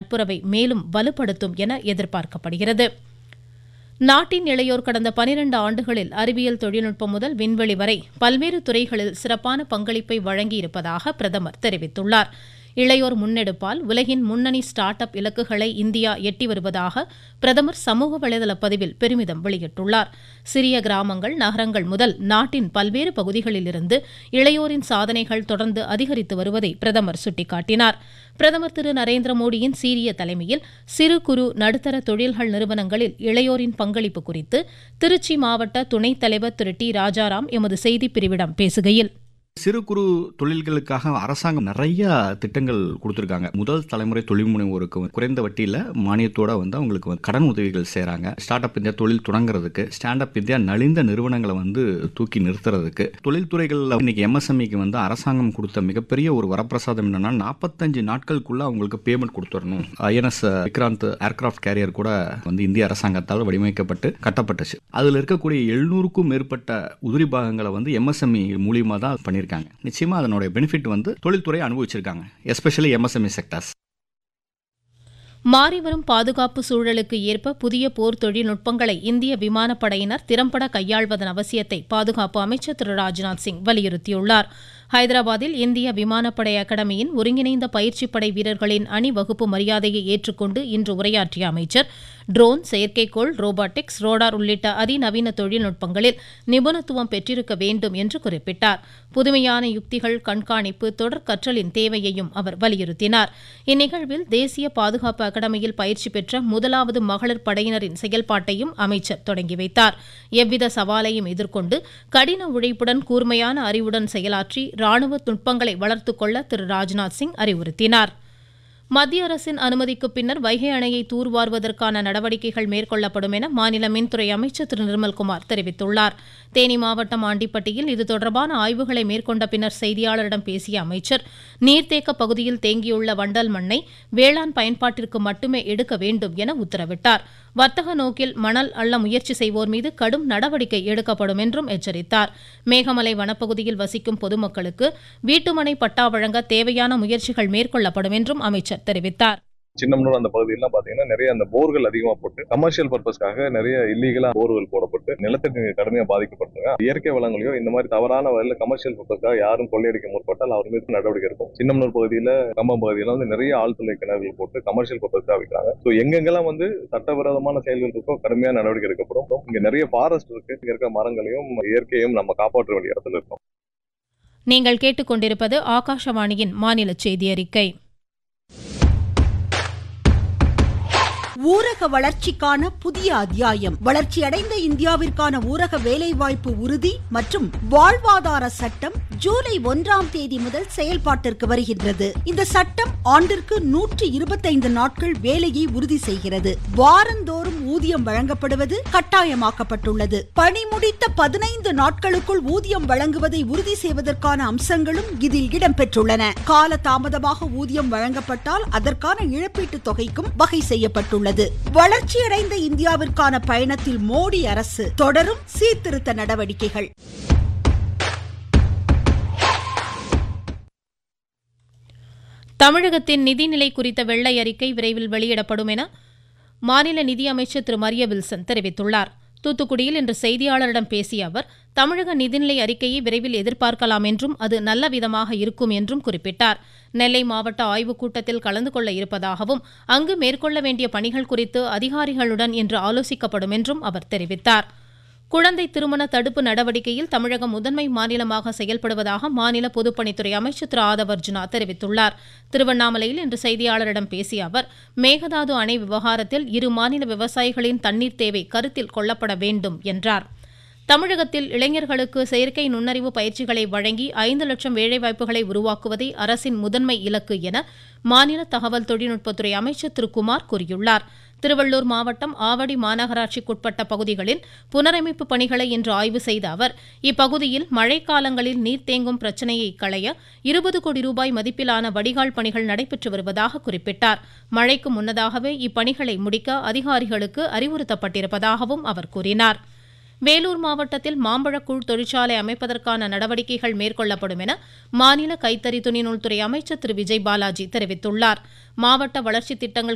நட்புறவை மேலும் வலுப்படுத்தும் என எதிர்பார்க்கப்படுகிறது நாட்டின் இளையோர் கடந்த பனிரண்டு ஆண்டுகளில் அறிவியல் தொழில்நுட்பம் முதல் விண்வெளி வரை பல்வேறு துறைகளில் சிறப்பான பங்களிப்பை வழங்கியிருப்பதாக பிரதமர் தெரிவித்துள்ளார் இளையோர் முன்னெடுப்பால் உலகின் முன்னணி ஸ்டார்ட் அப் இலக்குகளை இந்தியா எட்டி வருவதாக பிரதமர் சமூக வலைதள பதிவில் பெருமிதம் வெளியிட்டுள்ளார் சிறிய கிராமங்கள் நகரங்கள் முதல் நாட்டின் பல்வேறு பகுதிகளிலிருந்து இளையோரின் சாதனைகள் தொடர்ந்து அதிகரித்து வருவதை பிரதமர் சுட்டிக்காட்டினார் பிரதமர் திரு நரேந்திர மோடியின் சீரிய தலைமையில் சிறு குறு நடுத்தர தொழில்கள் நிறுவனங்களில் இளையோரின் பங்களிப்பு குறித்து திருச்சி மாவட்ட துணைத் தலைவர் திரு டி ராஜாராம் எமது செய்திப் பிரிவிடம் பேசுகையில் சிறு குறு தொழில்களுக்காக அரசாங்கம் நிறைய திட்டங்கள் கொடுத்துருக்காங்க முதல் தலைமுறை தொழில் முனைவோருக்கு குறைந்த வட்டியில் மானியத்தோட வந்து அவங்களுக்கு வந்து கடன் உதவிகள் செய்கிறாங்க ஸ்டார்ட் அப் இந்தியா தொழில் தொடங்குறதுக்கு ஸ்டாண்ட் அப் இந்தியா நலிந்த நிறுவனங்களை வந்து தூக்கி நிறுத்துறதுக்கு தொழில்துறைகளில் இன்னைக்கு எம்எஸ்எம்இக்கு வந்து அரசாங்கம் கொடுத்த மிகப்பெரிய ஒரு வரப்பிரசாதம் என்னன்னா நாற்பத்தஞ்சு நாட்களுக்குள்ள அவங்களுக்கு பேமெண்ட் கொடுத்துடணும் ஐஎன்எஸ் விக்ராந்த் ஏர்கிராஃப்ட் கேரியர் கூட வந்து இந்திய அரசாங்கத்தால் வடிவமைக்கப்பட்டு கட்டப்பட்டுச்சு அதில் இருக்கக்கூடிய எழுநூறுக்கும் மேற்பட்ட உதிரி பாகங்களை வந்து எம்எஸ்எம்இ மூலியமா தான் பண்ணியிருக்காங்க நிச்சயமா அதனுடைய பெனிஃபிட் வந்து தொழில்துறை அனுபவிச்சிருக்காங்க எஸ்பெஷலி எம்எஸ்எம்இ செக்டர்ஸ் மாறிவரும் பாதுகாப்பு சூழலுக்கு ஏற்ப புதிய போர் தொழில்நுட்பங்களை இந்திய விமானப்படையினர் திறம்பட கையாள்வதன் அவசியத்தை பாதுகாப்பு அமைச்சர் திரு ராஜ்நாத் சிங் வலியுறுத்தியுள்ளார் ஹைதராபாத்தில் இந்திய விமானப்படை அகாடமியின் ஒருங்கிணைந்த பயிற்சிப் படை வீரர்களின் அணிவகுப்பு மரியாதையை ஏற்றுக்கொண்டு இன்று உரையாற்றிய அமைச்சர் ட்ரோன் செயற்கைக்கோள் ரோபாட்டிக்ஸ் ரோடார் உள்ளிட்ட அதிநவீன தொழில்நுட்பங்களில் நிபுணத்துவம் பெற்றிருக்க வேண்டும் என்று குறிப்பிட்டார் புதுமையான யுக்திகள் கண்காணிப்பு தொடர் கற்றலின் தேவையையும் அவர் வலியுறுத்தினார் இந்நிகழ்வில் தேசிய பாதுகாப்பு அகாடமியில் பயிற்சி பெற்ற முதலாவது மகளிர் படையினரின் செயல்பாட்டையும் அமைச்சர் தொடங்கி வைத்தார் எவ்வித சவாலையும் எதிர்கொண்டு கடின உழைப்புடன் கூர்மையான அறிவுடன் செயலாற்றி ராணுவ நுட்பங்களை வளர்த்துக் கொள்ள திரு ராஜ்நாத் சிங் அறிவுறுத்தினார் மத்திய அரசின் அனுமதிக்கு பின்னர் வைகை அணையை தூர்வாருவதற்கான நடவடிக்கைகள் மேற்கொள்ளப்படும் என மாநில மின்துறை அமைச்சர் திரு நிர்மல்குமார் தெரிவித்துள்ளார் தேனி மாவட்டம் ஆண்டிப்பட்டியில் இது தொடர்பான ஆய்வுகளை மேற்கொண்ட பின்னர் செய்தியாளரிடம் பேசிய அமைச்சர் நீர்த்தேக்க பகுதியில் தேங்கியுள்ள வண்டல் மண்ணை வேளாண் பயன்பாட்டிற்கு மட்டுமே எடுக்க வேண்டும் என உத்தரவிட்டார் வர்த்தக நோக்கில் மணல் அள்ள முயற்சி செய்வோர் மீது கடும் நடவடிக்கை எடுக்கப்படும் என்றும் எச்சரித்தார் மேகமலை வனப்பகுதியில் வசிக்கும் பொதுமக்களுக்கு வீட்டுமனை பட்டா வழங்க தேவையான முயற்சிகள் மேற்கொள்ளப்படும் என்றும் அமைச்சர் தெரிவித்தார் சின்னம்னூர் அந்த பகுதியெல்லாம் பாத்தீங்கன்னா நிறைய அந்த போர்கள் அதிகமா போட்டு கமர்ஷியல் பர்பஸ்க்காக நிறைய இல்லீகலா போர்கள் போடப்பட்டு நிலத்தடி நீர் கடுமையா பாதிக்கப்பட்டாங்க இயற்கை வளங்களையும் இந்த மாதிரி தவறான வகையில கமர்ஷியல் பர்பஸ்க்காக யாரும் கொள்ளையடிக்க முற்பட்டால் அவர் மீது நடவடிக்கை இருக்கும் சின்னம்னூர் பகுதியில கம்பம் பகுதியில வந்து நிறைய ஆழ்துளை கிணறுகள் போட்டு கமர்ஷியல் பர்பஸ்க்காக வைக்கிறாங்க ஸோ எங்கெங்கெல்லாம் வந்து சட்டவிரோதமான செயல்கள் இருக்கோ கடுமையான நடவடிக்கை எடுக்கப்படும் இங்க நிறைய ஃபாரஸ்ட் இருக்கு இங்க இருக்க மரங்களையும் இயற்கையும் நம்ம காப்பாற்ற வேண்டிய இடத்துல இருக்கோம் நீங்கள் கேட்டுக்கொண்டிருப்பது ஆகாஷவாணியின் மாநில செய்தி அறிக்கை ஊரக வளர்ச்சிக்கான புதிய அத்தியாயம் வளர்ச்சியடைந்த இந்தியாவிற்கான ஊரக வேலைவாய்ப்பு உறுதி மற்றும் வாழ்வாதார சட்டம் ஜூலை ஒன்றாம் தேதி முதல் செயல்பாட்டிற்கு வருகின்றது இந்த சட்டம் ஆண்டிற்கு நூற்றி இருபத்தைந்து நாட்கள் வேலையை உறுதி செய்கிறது வாரந்தோறும் ஊதியம் வழங்கப்படுவது கட்டாயமாக்கப்பட்டுள்ளது பணி முடித்த பதினைந்து நாட்களுக்குள் ஊதியம் வழங்குவதை உறுதி செய்வதற்கான அம்சங்களும் இதில் இடம்பெற்றுள்ளன கால தாமதமாக ஊதியம் வழங்கப்பட்டால் அதற்கான இழப்பீட்டுத் தொகைக்கும் வகை செய்யப்பட்டுள்ளது வளர்ச்சியடைந்த இந்தியாவிற்கான பயணத்தில் மோடி அரசு தொடரும் சீர்திருத்த நடவடிக்கைகள் தமிழகத்தின் நிதிநிலை குறித்த வெள்ளை அறிக்கை விரைவில் வெளியிடப்படும் என மாநில நிதியமைச்சர் திரு மரிய வில்சன் தெரிவித்துள்ளார் தூத்துக்குடியில் இன்று செய்தியாளரிடம் பேசிய அவர் தமிழக நிதிநிலை அறிக்கையை விரைவில் எதிர்பார்க்கலாம் என்றும் அது நல்ல விதமாக இருக்கும் என்றும் குறிப்பிட்டார் நெல்லை மாவட்ட ஆய்வுக் கூட்டத்தில் கலந்து கொள்ள இருப்பதாகவும் அங்கு மேற்கொள்ள வேண்டிய பணிகள் குறித்து அதிகாரிகளுடன் இன்று ஆலோசிக்கப்படும் என்றும் அவர் தெரிவித்தார் குழந்தை திருமண தடுப்பு நடவடிக்கையில் தமிழகம் முதன்மை மாநிலமாக செயல்படுவதாக மாநில பொதுப்பணித்துறை அமைச்சர் திரு ஆதவர்ஜுனா தெரிவித்துள்ளார் திருவண்ணாமலையில் இன்று செய்தியாளரிடம் பேசிய அவர் மேகதாது அணை விவகாரத்தில் இரு மாநில விவசாயிகளின் தண்ணீர் தேவை கருத்தில் கொள்ளப்பட வேண்டும் என்றார் தமிழகத்தில் இளைஞர்களுக்கு செயற்கை நுண்ணறிவு பயிற்சிகளை வழங்கி ஐந்து லட்சம் வேலைவாய்ப்புகளை உருவாக்குவதே அரசின் முதன்மை இலக்கு என மாநில தகவல் தொழில்நுட்பத்துறை அமைச்சர் திரு குமார் கூறியுள்ளார் திருவள்ளூர் மாவட்டம் ஆவடி மாநகராட்சிக்குட்பட்ட பகுதிகளில் புனரமைப்பு பணிகளை இன்று ஆய்வு செய்த அவர் இப்பகுதியில் மழைக்காலங்களில் நீர் தேங்கும் பிரச்சினையை களைய இருபது கோடி ரூபாய் மதிப்பிலான வடிகால் பணிகள் நடைபெற்று வருவதாக குறிப்பிட்டார் மழைக்கு முன்னதாகவே இப்பணிகளை முடிக்க அதிகாரிகளுக்கு அறிவுறுத்தப்பட்டிருப்பதாகவும் அவர் கூறினார் வேலூர் மாவட்டத்தில் மாம்பழக்கூழ் தொழிற்சாலை அமைப்பதற்கான நடவடிக்கைகள் மேற்கொள்ளப்படும் என மாநில கைத்தறி துணிநூல்துறை அமைச்சர் திரு விஜய் பாலாஜி தெரிவித்துள்ளார் மாவட்ட வளர்ச்சித் திட்டங்கள்